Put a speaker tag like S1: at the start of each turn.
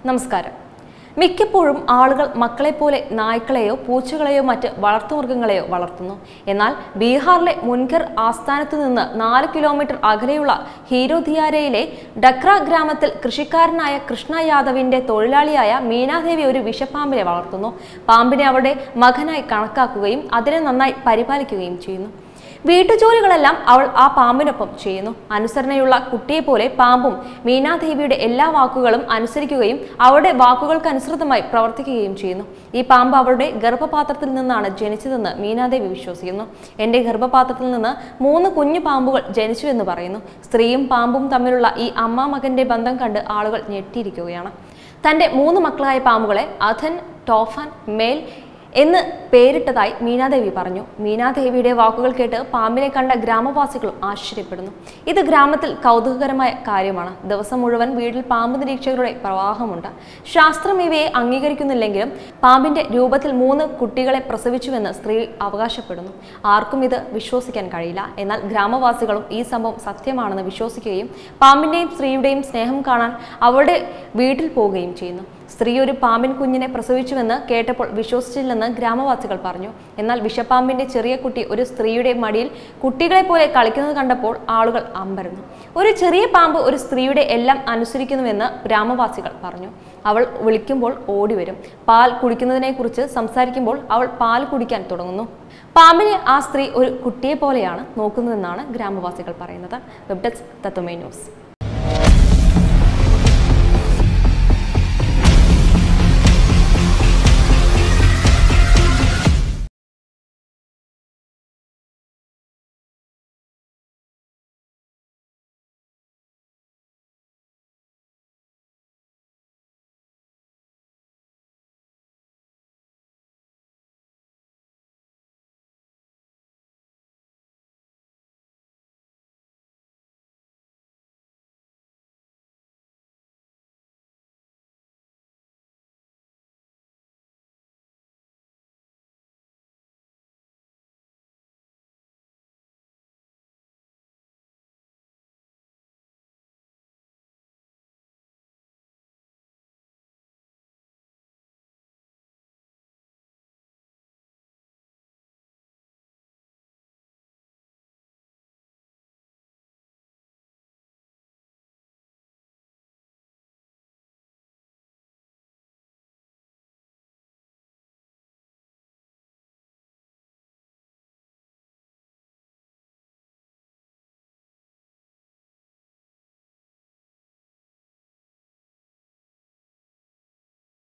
S1: നമസ്കാരം മിക്കപ്പോഴും ആളുകൾ മക്കളെപ്പോലെ നായ്ക്കളെയോ പൂച്ചകളെയോ മറ്റ് വളർത്തുമൃഗങ്ങളെയോ വളർത്തുന്നു എന്നാൽ ബീഹാറിലെ മുൻകർ ആസ്ഥാനത്തു നിന്ന് നാല് കിലോമീറ്റർ അകലെയുള്ള ഹീരോധിയാരയിലെ ഡക്ര ഗ്രാമത്തിൽ കൃഷിക്കാരനായ കൃഷ്ണ യാദവിന്റെ തൊഴിലാളിയായ മീനാദേവി ഒരു വിഷപ്പാമ്പിനെ വളർത്തുന്നു പാമ്പിനെ അവരുടെ മകനായി കണക്കാക്കുകയും അതിനെ നന്നായി പരിപാലിക്കുകയും ചെയ്യുന്നു വീട്ടുജോലികളെല്ലാം അവൾ ആ പാമ്പിനൊപ്പം ചെയ്യുന്നു അനുസരണയുള്ള കുട്ടിയെപ്പോലെ പാമ്പും മീനാദേവിയുടെ എല്ലാ വാക്കുകളും അനുസരിക്കുകയും അവരുടെ വാക്കുകൾക്കനുസൃതമായി പ്രവർത്തിക്കുകയും ചെയ്യുന്നു ഈ പാമ്പ് അവളുടെ ഗർഭപാത്രത്തിൽ നിന്നാണ് ജനിച്ചതെന്ന് മീനാദേവി വിശ്വസിക്കുന്നു എന്റെ ഗർഭപാത്രത്തിൽ നിന്ന് മൂന്ന് കുഞ്ഞു പാമ്പുകൾ ജനിച്ചു എന്ന് പറയുന്നു സ്ത്രീയും പാമ്പും തമ്മിലുള്ള ഈ അമ്മ മകന്റെ ബന്ധം കണ്ട് ആളുകൾ ഞെട്ടിയിരിക്കുകയാണ് തന്റെ മൂന്ന് മക്കളായ പാമ്പുകളെ അഥൻ ടോഫൻ മേൽ എന്ന് പേരിട്ടതായി മീനാദേവി പറഞ്ഞു മീനാദേവിയുടെ വാക്കുകൾ കേട്ട് പാമ്പിനെ കണ്ട ഗ്രാമവാസികളും ആശ്ചര്യപ്പെടുന്നു ഇത് ഗ്രാമത്തിൽ കൗതുകകരമായ കാര്യമാണ് ദിവസം മുഴുവൻ വീട്ടിൽ പാമ്പ് നിരീക്ഷകരുടെ പ്രവാഹമുണ്ട് ശാസ്ത്രം ഇവയെ അംഗീകരിക്കുന്നില്ലെങ്കിലും പാമ്പിന്റെ രൂപത്തിൽ മൂന്ന് കുട്ടികളെ പ്രസവിച്ചുവെന്ന് സ്ത്രീ അവകാശപ്പെടുന്നു ആർക്കും ഇത് വിശ്വസിക്കാൻ കഴിയില്ല എന്നാൽ ഗ്രാമവാസികളും ഈ സംഭവം സത്യമാണെന്ന് വിശ്വസിക്കുകയും പാമ്പിന്റെയും സ്ത്രീയുടെയും സ്നേഹം കാണാൻ അവരുടെ വീട്ടിൽ പോവുകയും ചെയ്യുന്നു സ്ത്രീ ഒരു പാമ്പിൻ കുഞ്ഞിനെ പ്രസവിച്ചുവെന്ന് കേട്ടപ്പോൾ വിശ്വസിച്ചില്ലെന്ന് ഗ്രാമവാസികൾ പറഞ്ഞു എന്നാൽ വിഷപ്പാമ്പിന്റെ ചെറിയ കുട്ടി ഒരു സ്ത്രീയുടെ മടിയിൽ കുട്ടികളെ പോലെ കളിക്കുന്നത് കണ്ടപ്പോൾ ആളുകൾ അമ്പരന്നു ഒരു ചെറിയ പാമ്പ് ഒരു സ്ത്രീയുടെ എല്ലാം അനുസരിക്കുന്നുവെന്ന് ഗ്രാമവാസികൾ പറഞ്ഞു അവൾ വിളിക്കുമ്പോൾ ഓടിവരും പാൽ കുടിക്കുന്നതിനെക്കുറിച്ച് സംസാരിക്കുമ്പോൾ അവൾ പാൽ കുടിക്കാൻ തുടങ്ങുന്നു പാമ്പിനെ ആ സ്ത്രീ ഒരു കുട്ടിയെ പോലെയാണ് നോക്കുന്നതെന്നാണ് ഗ്രാമവാസികൾ പറയുന്നത് വെബ് ഡെസ്ക് തത്വമേ ന്യൂസ്